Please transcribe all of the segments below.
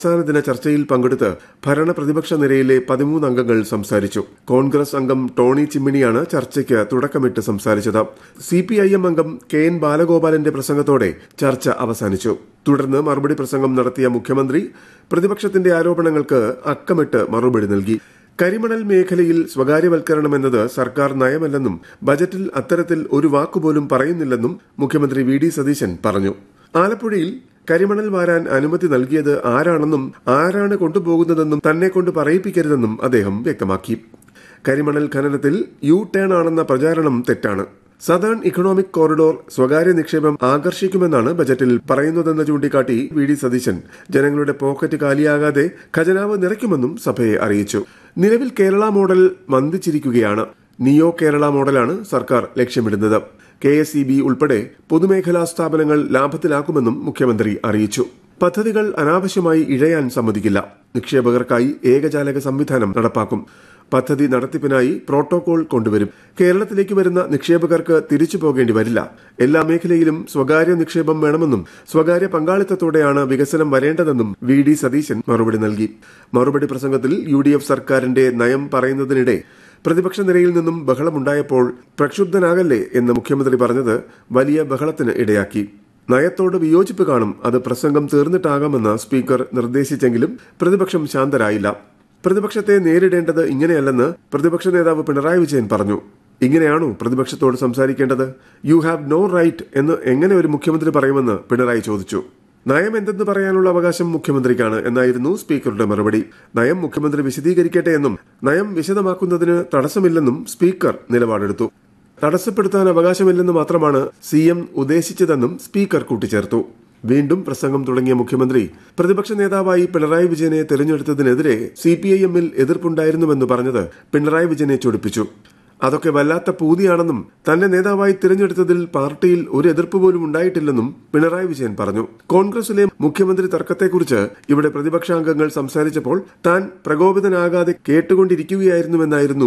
സംസ്ഥാന ദിന ചർച്ചയിൽ പങ്കെടുത്ത് ഭരണ പ്രതിപക്ഷ നിരയിലെ പതിമൂന്ന് അംഗങ്ങൾ സംസാരിച്ചു കോൺഗ്രസ് അംഗം ടോണി ചിമ്മിണിയാണ് ചർച്ചയ്ക്ക് തുടക്കമിട്ട് സംസാരിച്ചത് സി പി ഐ എം അംഗം കെ എൻ ബാലഗോപാലന്റെ പ്രസംഗത്തോടെ ചർച്ച അവസാനിച്ചു തുടർന്ന് മറുപടി പ്രസംഗം നടത്തിയ മുഖ്യമന്ത്രി പ്രതിപക്ഷത്തിന്റെ ആരോപണങ്ങൾക്ക് അക്കമിട്ട് മറുപടി നൽകി കരിമണൽ മേഖലയിൽ സ്വകാര്യവൽക്കരണമെന്നത് സർക്കാർ നയമല്ലെന്നും ബജറ്റിൽ അത്തരത്തിൽ ഒരു വാക്കുപോലും പറയുന്നില്ലെന്നും മുഖ്യമന്ത്രി വി ഡി സതീശൻ പറഞ്ഞു ആലപ്പുഴയിൽ കരിമണൽ വാരാൻ അനുമതി നൽകിയത് ആരാണെന്നും ആരാണ് കൊണ്ടുപോകുന്നതെന്നും തന്നെ കൊണ്ട് പറയിപ്പിക്കരുതെന്നും അദ്ദേഹം വ്യക്തമാക്കി കരിമണൽ ഖനനത്തിൽ യു ടേൺ ആണെന്ന പ്രചാരണം തെറ്റാണ് സദേൺ ഇക്കണോമിക് കോറിഡോർ സ്വകാര്യ നിക്ഷേപം ആകർഷിക്കുമെന്നാണ് ബജറ്റിൽ പറയുന്നതെന്ന് ചൂണ്ടിക്കാട്ടി വി ഡി സതീശൻ ജനങ്ങളുടെ പോക്കറ്റ് കാലിയാകാതെ ഖജനാവ് നിറയ്ക്കുമെന്നും സഭയെ അറിയിച്ചു നിലവിൽ കേരള മോഡൽ മന്ദിച്ചിരിക്കുകയാണ് നിയോ കേരള മോഡലാണ് സർക്കാർ ലക്ഷ്യമിടുന്നത് കെ എസ് ഇ ബി ഉൾപ്പെടെ പൊതുമേഖലാ സ്ഥാപനങ്ങൾ ലാഭത്തിലാക്കുമെന്നും മുഖ്യമന്ത്രി അറിയിച്ചു പദ്ധതികൾ അനാവശ്യമായി ഇഴയാൻ സമ്മതിക്കില്ല നിക്ഷേപകർക്കായി ഏകജാലക സംവിധാനം നടപ്പാക്കും പദ്ധതി നടത്തിപ്പിനായി പ്രോട്ടോകോൾ കൊണ്ടുവരും കേരളത്തിലേക്ക് വരുന്ന നിക്ഷേപകർക്ക് തിരിച്ചു പോകേണ്ടി വരില്ല എല്ലാ മേഖലയിലും സ്വകാര്യ നിക്ഷേപം വേണമെന്നും സ്വകാര്യ പങ്കാളിത്തത്തോടെയാണ് വികസനം വരേണ്ടതെന്നും വി ഡി സതീശൻ മറുപടി നൽകി മറുപടി പ്രസംഗത്തിൽ യു ഡി എഫ് സർക്കാരിന്റെ നയം പറയുന്നതിനിടെ പ്രതിപക്ഷ നിരയിൽ നിന്നും ബഹളമുണ്ടായപ്പോൾ പ്രക്ഷുബ്ധനാകല്ലേ എന്ന് മുഖ്യമന്ത്രി പറഞ്ഞത് വലിയ ബഹളത്തിന് ഇടയാക്കി നയത്തോട് വിയോജിപ്പ് കാണും അത് പ്രസംഗം തീർന്നിട്ടാകാമെന്ന് സ്പീക്കർ നിർദ്ദേശിച്ചെങ്കിലും പ്രതിപക്ഷം ശാന്തരായില്ല പ്രതിപക്ഷത്തെ നേരിടേണ്ടത് ഇങ്ങനെയല്ലെന്ന് പ്രതിപക്ഷ നേതാവ് പിണറായി വിജയൻ പറഞ്ഞു ഇങ്ങനെയാണോ പ്രതിപക്ഷത്തോട് സംസാരിക്കേണ്ടത് യു ഹാവ് നോ റൈറ്റ് എന്ന് എങ്ങനെ ഒരു മുഖ്യമന്ത്രി പറയുമെന്ന് പിണറായി ചോദിച്ചു നയം എന്തെന്ന് പറയാനുള്ള അവകാശം മുഖ്യമന്ത്രിക്കാണ് എന്നായിരുന്നു സ്പീക്കറുടെ മറുപടി നയം മുഖ്യമന്ത്രി വിശദീകരിക്കട്ടെ എന്നും നയം വിശദമാക്കുന്നതിന് തടസ്സമില്ലെന്നും സ്പീക്കർ നിലപാടെടുത്തു തടസ്സപ്പെടുത്താൻ അവകാശമില്ലെന്ന് മാത്രമാണ് സി എം ഉദ്ദേശിച്ചതെന്നും സ്പീക്കർ കൂട്ടിച്ചേർത്തു വീണ്ടും പ്രസംഗം തുടങ്ങിയ മുഖ്യമന്ത്രി പ്രതിപക്ഷ നേതാവായി പിണറായി വിജയനെ തെരഞ്ഞെടുത്തതിനെതിരെ സി പി ഐ എമ്മിൽ എതിർപ്പുണ്ടായിരുന്നുവെന്ന് പറഞ്ഞത് പിണറായി വിജയനെ ചൊടിപ്പിച്ചു അതൊക്കെ വല്ലാത്ത പൂതിയാണെന്നും തന്നെ നേതാവായി തിരഞ്ഞെടുത്തതിൽ പാർട്ടിയിൽ ഒരു എതിർപ്പ് പോലും ഉണ്ടായിട്ടില്ലെന്നും പിണറായി വിജയൻ പറഞ്ഞു കോൺഗ്രസിലെ മുഖ്യമന്ത്രി തർക്കത്തെക്കുറിച്ച് ഇവിടെ പ്രതിപക്ഷാംഗങ്ങൾ സംസാരിച്ചപ്പോൾ താൻ പ്രകോപിതനാകാതെ കേട്ടുകൊണ്ടിരിക്കുകയായിരുന്നുവെന്നായിരുന്നു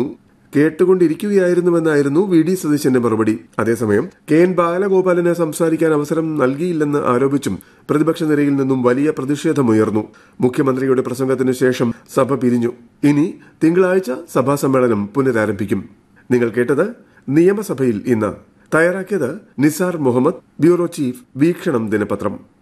കേട്ടുകൊണ്ടിരിക്കുകയായിരുന്നുവെന്നായിരുന്നു വി ഡി സതീശന്റെ മറുപടി അതേസമയം കെ എൻ ബാലഗോപാലിന് സംസാരിക്കാൻ അവസരം നൽകിയില്ലെന്ന് ആരോപിച്ചും പ്രതിപക്ഷ നിരയിൽ നിന്നും വലിയ പ്രതിഷേധമുയർന്നു മുഖ്യമന്ത്രിയുടെ പ്രസംഗത്തിനു ശേഷം സഭ പിരിഞ്ഞു ഇനി തിങ്കളാഴ്ച സഭാ സമ്മേളനം പുനരാരംഭിക്കും നിങ്ങൾ കേട്ടത് നിയമസഭയിൽ ഇന്ന് തയ്യാറാക്കിയത് നിസാർ മുഹമ്മദ് ബ്യൂറോ ചീഫ് വീക്ഷണം ദിനപത്രം